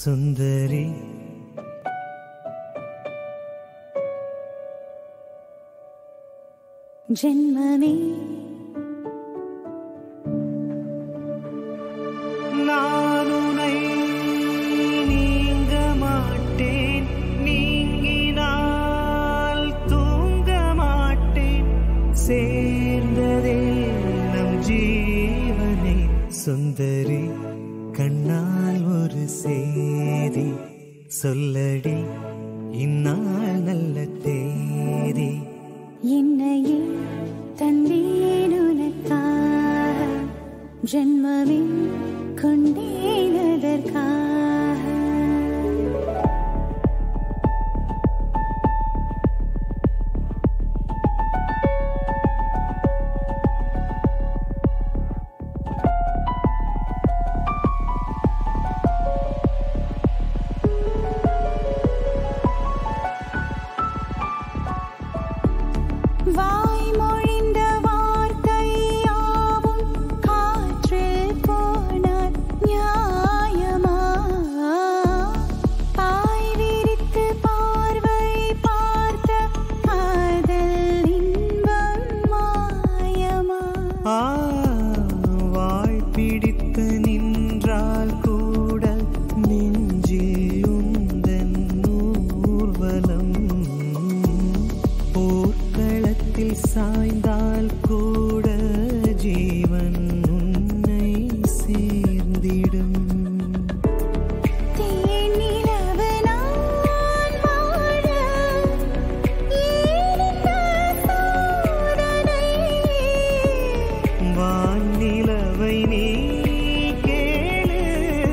சுந்தரி ஜென்மமே நான் உனை நீங்க மாட்டேன் நீங்கினால் தூங்க மாட்டேன் சேர்ந்ததே நம் ஜீவனை சுந்தரி கண்ணால் ஒரு செய்தி சொல்லடி இந்நாள் நல்ல தேதி என்னையே தந்தேன் உனக்காக ஜென்மமே கொண்டேன் அதற்காக வாய்மொழிந்த வார்த்தையாவும் காற்றில் போனால் நியாயமா பாய் விரித்து பார்வை பார்த்த காதல் இன்பம் மாயமா ஆ, வாய் பிடித்து நின்றால் கூட நெஞ்சில் உந்தன் ஊர்வலம் போர்க்களத்தில் சாய்ந்தால் கூட ஜீவன் உன்னை சேர்ந்திடும் தேனிலவு நான் வாழ ஏன் இந்த சோதனை வானிலவை நீ கேளு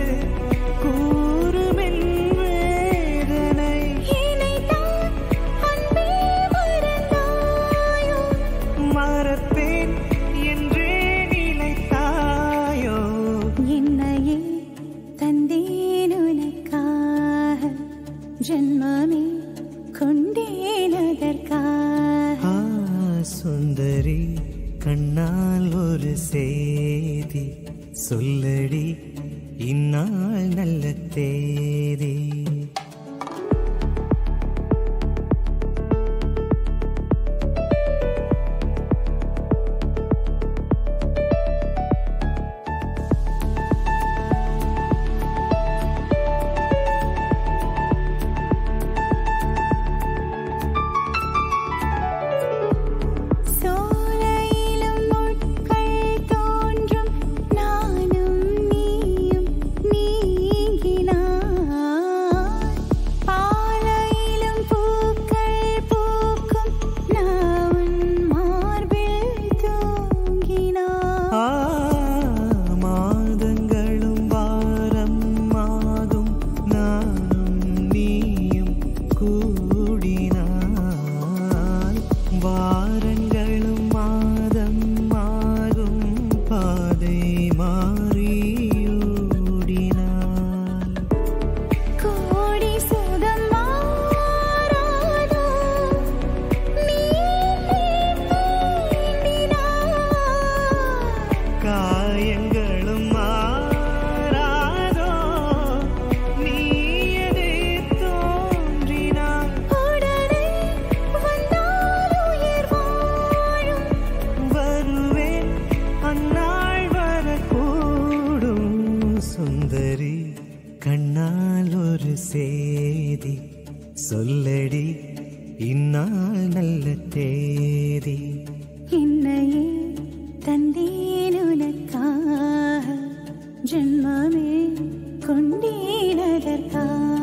கூறுமென் வேதனை இணைதான் அன்பே மறந்தாயோ மறப்பேன் என்றே நிலைத்தாயோ என்னையே தந்தேன் உனக்காக ஜென்மமே கொண்டேன் அதற்காக ஆ சுந்தரி கண்ணால் ஒரு செய்தி சொல்லடி இந்நாள் நல்ல தேதி சோலையிலும் முட்கள் தோன்றும் நானும் நீயும் நீங்கினாய் பாலையிலும் பூக்கள் பூக்கும் நான் உன் மார்பில் தூங்கினாய் ஆ மாதங்களும் வாரம் ஆகும் நானும் நீயும் கூடினால் வாரங்களும் மாதம் ஆகும் பாதை மாறியோடினாள் கோடி சுகம் மாறாதோ நீ வேண்டினாய் காயங்களும் மாறாதோ நீயதே தோன்றினாள் உடனே வந்தால் உயிர் வாழும் வருவேன் அந்நாள் வரக்கூடும் சுந்தரி கண்ணால் ஒரு செய்தி சொல்லடி இந்நாள் நல்ல தேதி என்னையே தந்தேன் உனக்காக ஜென்மமே கொண்டேன் அதற்காக